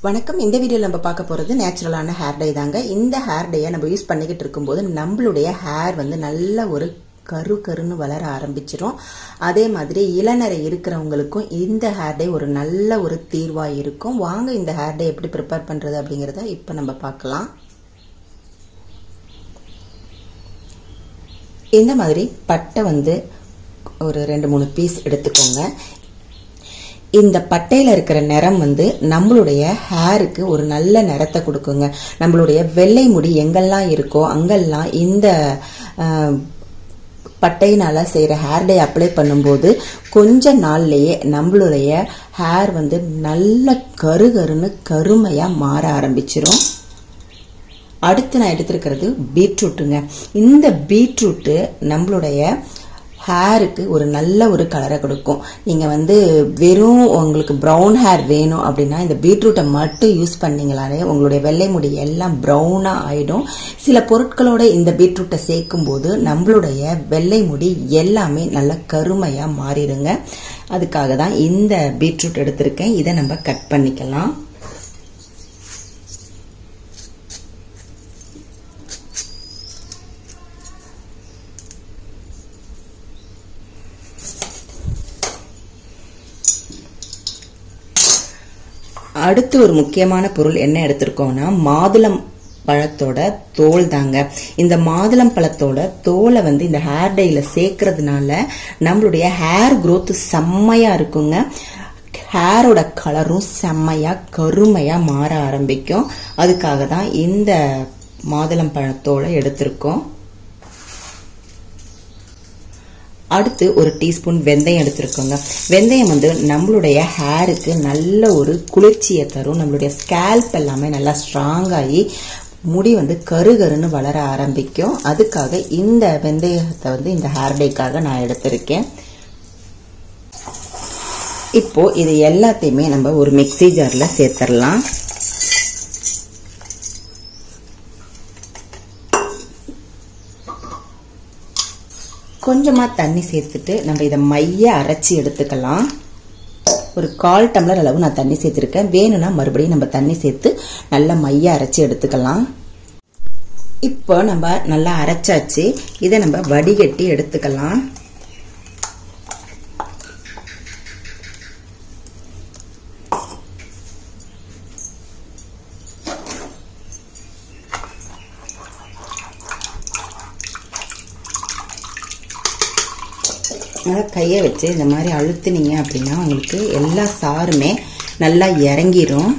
வணக்கம் இந்த வீடியோவில் நம்ம பார்க்க போகிறது நேச்சுரலான ஹேர் டை தாங்க இந்த ஹேர் டையை நம்ம யூஸ் பண்ணிக்கிட்டு இருக்கும்போது நம்மளுடைய ஹேர் வந்து நல்ல ஒரு கரு கருன்னு வளர ஆரம்பிச்சிரும் அதே மாதிரி இளநரை இருக்கிறவங்களுக்கும் இந்த ஹேர் டை ஒரு நல்ல ஒரு தீர்வாக இருக்கும் வாங்க இந்த ஹேர் டை எப்படி ப்ரிப்பேர் பண்ணுறது அப்படிங்கிறத இப்போ நம்ம பார்க்கலாம் இந்த மாதிரி பட்டை வந்து ஒரு ரெண்டு மூணு பீஸ் எடுத்துக்கோங்க இந்த பட்டையில் இருக்கிற நிறம் வந்து நம்மளுடைய ஹேருக்கு ஒரு நல்ல நிறத்தை கொடுக்குங்க நம்மளுடைய வெள்ளை முடி எங்கெல்லாம் இருக்கோ அங்கெல்லாம் இந்த பட்டையினால் செய்கிற ஹேர் டை அப்ளை பண்ணும்போது கொஞ்ச நாள்லேயே நம்மளுடைய ஹேர் வந்து நல்ல கருகருன்னு கருமையாக மாற ஆரம்பிச்சிரும் அடுத்து நான் எடுத்திருக்கிறது பீட்ரூட்டுங்க இந்த பீட்ரூட்டு நம்மளுடைய ஹேருக்கு ஒரு நல்ல ஒரு கலரை கொடுக்கும் நீங்கள் வந்து வெறும் உங்களுக்கு ப்ரௌன் ஹேர் வேணும் அப்படின்னா இந்த பீட்ரூட்டை மட்டும் யூஸ் பண்ணீங்களாலே உங்களுடைய வெள்ளை முடி எல்லாம் ப்ரௌனாக ஆகிடும் சில பொருட்களோட இந்த பீட்ரூட்டை சேர்க்கும் போது நம்மளுடைய வெள்ளை முடி எல்லாமே நல்ல கருமையாக மாறிடுங்க அதுக்காக தான் இந்த பீட்ரூட் எடுத்திருக்கேன் இதை நம்ம கட் பண்ணிக்கலாம் அடுத்து ஒரு முக்கியமான பொருள் என்ன எடுத்திருக்கோம்னா மாதுளம் பழத்தோட தோல் தாங்க இந்த மாதுளம் பழத்தோட தோலை வந்து இந்த ஹேர் டைல சேர்க்கறதுனால நம்மளுடைய ஹேர் growth செம்மையா இருக்குங்க ஹேரோட கலரும் செம்மையா கருமையா மாற ஆரம்பிக்கும் அதுக்காக தான் இந்த மாதுளம் பழத்தோலை எடுத்திருக்கோம் அடுத்து ஒரு டீஸ்பூன் வெந்தயம் எடுத்துருக்கோங்க வெந்தயம் வந்து நம்மளுடைய ஹேருக்கு நல்ல ஒரு குளிர்ச்சியை தரும் நம்மளுடைய ஸ்கேல்ப் எல்லாமே நல்லா ஸ்ட்ராங் ஆகி முடி வந்து கருகருன்னு வளர ஆரம்பிக்கும் அதுக்காக இந்த வெந்தயத்தை வந்து இந்த ஹேர் டேக்காக நான் எடுத்திருக்கேன் இப்போ இது எல்லாத்தையுமே நம்ம ஒரு மிக்சி ஜார்ல சேர்த்துடலாம் கொஞ்சமாக தண்ணி சேர்த்துட்டு நம்ம இதை மைய அரைச்சி எடுத்துக்கலாம் ஒரு கால் டம்ளர் அளவு நான் தண்ணி சேர்த்துருக்கேன் வேணும்னா மறுபடியும் நம்ம தண்ணி சேர்த்து நல்லா மைய அரைச்சி எடுத்துக்கலாம் இப்போ நம்ம நல்லா அரைச்சாச்சு இதை நம்ம வடிகட்டி எடுத்துக்கலாம் நல்லா கையை வச்சு இந்த மாதிரி அழுத்துனீங்க அப்படின்னா உங்களுக்கு எல்லா சாருமே நல்லா இறங்கிரும்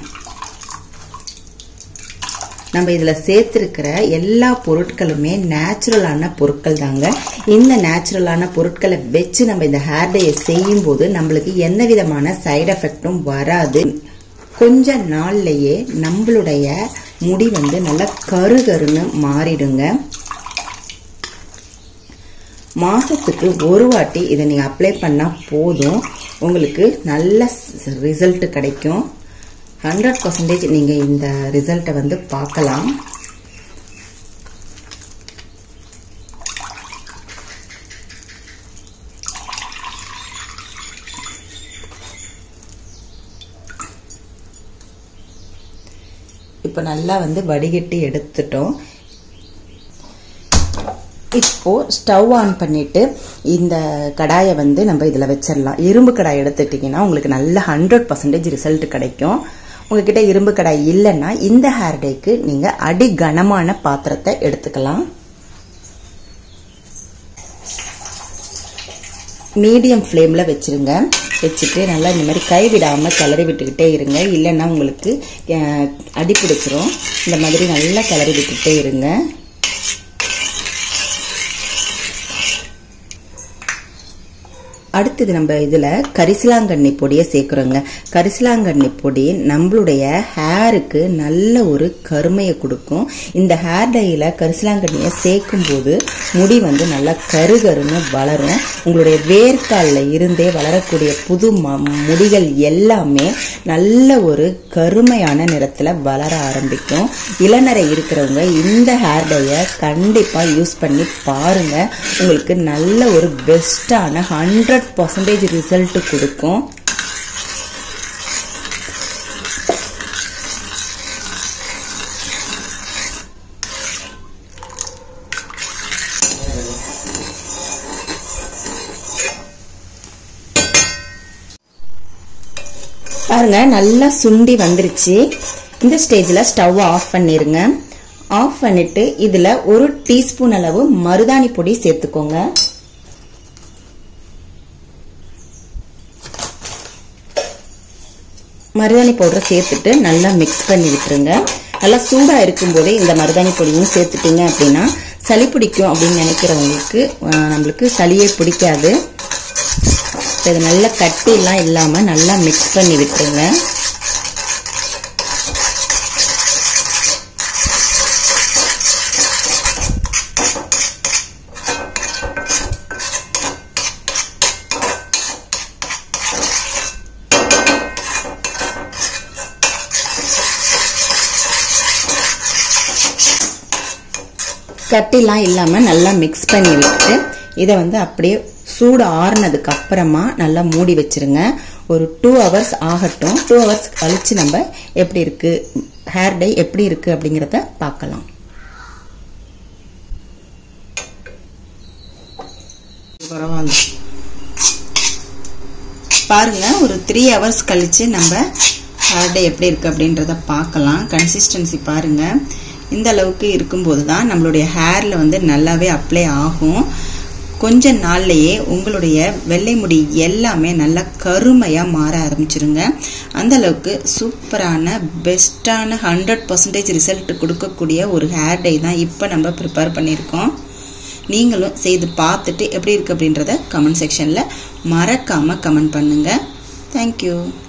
நம்ம இதில் சேர்த்துருக்கிற எல்லா பொருட்களுமே நேச்சுரலான பொருட்கள் தாங்க இந்த நேச்சுரலான பொருட்களை வச்சு நம்ம இந்த ஹேர் டையை செய்யும் போது நம்மளுக்கு எந்த விதமான சைடு எஃபெக்டும் வராது கொஞ்ச நாள்லயே நம்மளுடைய முடி வந்து நல்லா கருகருன்னு மாறிடுங்க மாதத்துக்கு ஒரு வாட்டி இதை நீங்கள் அப்ளை பண்ணால் போதும் உங்களுக்கு நல்ல ரிசல்ட் கிடைக்கும் ஹண்ட்ரட் பர்சன்டேஜ் நீங்கள் இந்த ரிசல்ட்டை வந்து பார்க்கலாம் இப்போ நல்லா வந்து வடிகட்டி எடுத்துட்டோம் இப்போ ஸ்டவ் ஆன் பண்ணிட்டு இந்த கடாயை வந்து நம்ம இதில் வச்சிடலாம் இரும்பு கடாய் எடுத்துட்டிங்கன்னா உங்களுக்கு நல்ல ஹண்ட்ரட் பர்சன்டேஜ் ரிசல்ட் கிடைக்கும் உங்ககிட்ட இரும்பு கடாய் இல்லைன்னா இந்த ஹேர் டேக்கு நீங்கள் அடி கனமான பாத்திரத்தை எடுத்துக்கலாம் மீடியம் ஃப்ளேமில் வச்சுருங்க வச்சுட்டு நல்லா இந்த மாதிரி கை விடாமல் கிளறி விட்டுக்கிட்டே இருங்க இல்லைன்னா உங்களுக்கு அடி பிடிச்சிரும் இந்த மாதிரி நல்லா கிளறி விட்டுக்கிட்டே இருங்க அடுத்தது நம்ம இதில் கரிசலாங்கண்ணி பொடியை சேர்க்குறோங்க கரிசலாங்கண்ணி பொடி நம்மளுடைய ஹேருக்கு நல்ல ஒரு கருமையை கொடுக்கும் இந்த ஹேர் டையில் கரிசலாங்கண்ணியை சேர்க்கும் போது முடி வந்து நல்லா கருகருன்னு வளரும் உங்களுடைய வேர்க்காலில் இருந்தே வளரக்கூடிய புது முடிகள் எல்லாமே நல்ல ஒரு கருமையான நிறத்தில் வளர ஆரம்பிக்கும் இளநரை இருக்கிறவங்க இந்த ஹேர் டையை கண்டிப்பாக யூஸ் பண்ணி பாருங்கள் உங்களுக்கு நல்ல ஒரு பெஸ்ட்டான ஹண்ட்ரட் பர்சன்டேஜ் ரிசல்ட் கொடுக்கும் பாருங்க நல்லா சுண்டி வந்துருச்சு இந்த ஸ்டேஜில் ஸ்டவ் ஆஃப் பண்ணிருங்க ஆஃப் பண்ணிட்டு இதில் ஒரு டீஸ்பூன் அளவு மருதாணி பொடி சேர்த்துக்கோங்க மருதாணி பவுடரை சேர்த்துட்டு நல்லா மிக்ஸ் பண்ணி விட்டுருங்க நல்லா சூடாக இருக்கும்போதே இந்த மருதாணி பொடியும் சேர்த்துட்டீங்க அப்படின்னா சளி பிடிக்கும் அப்படின்னு நினைக்கிறவங்களுக்கு நம்மளுக்கு சளியே பிடிக்காது இது நல்லா கட்டிலாம் இல்லாமல் நல்லா மிக்ஸ் பண்ணி விட்டுருங்க கட்டிலாம் இல்லாமல் நல்லா மிக்ஸ் பண்ணி விட்டு இதை வந்து அப்படியே சூடு ஆறுனதுக்கு அப்புறமா நல்லா மூடி வச்சிருங்க ஒரு டூ ஹவர்ஸ் ஆகட்டும் டூ ஹவர்ஸ் கழிச்சு நம்ம எப்படி இருக்கு ஹேர் டை எப்படி இருக்கு அப்படிங்கிறத பார்க்கலாம் பரவாயில்ல பாருங்க ஒரு த்ரீ ஹவர்ஸ் கழிச்சு நம்ம ஹேர் டே எப்படி இருக்கு அப்படின்றத பார்க்கலாம் கன்சிஸ்டன்சி பாருங்க இந்த அளவுக்கு இருக்கும்போது தான் நம்மளுடைய ஹேரில் வந்து நல்லாவே அப்ளை ஆகும் கொஞ்ச நாள்லையே உங்களுடைய வெள்ளை முடி எல்லாமே நல்லா கருமையாக மாற ஆரம்பிச்சிருங்க அந்த அளவுக்கு சூப்பரான பெஸ்ட்டான ஹண்ட்ரட் பர்சன்டேஜ் ரிசல்ட் கொடுக்கக்கூடிய ஒரு ஹேர் டை தான் இப்போ நம்ம ப்ரிப்பேர் பண்ணியிருக்கோம் நீங்களும் செய்து பார்த்துட்டு எப்படி இருக்குது அப்படின்றத கமெண்ட் செக்ஷனில் மறக்காமல் கமெண்ட் பண்ணுங்கள் தேங்க்யூ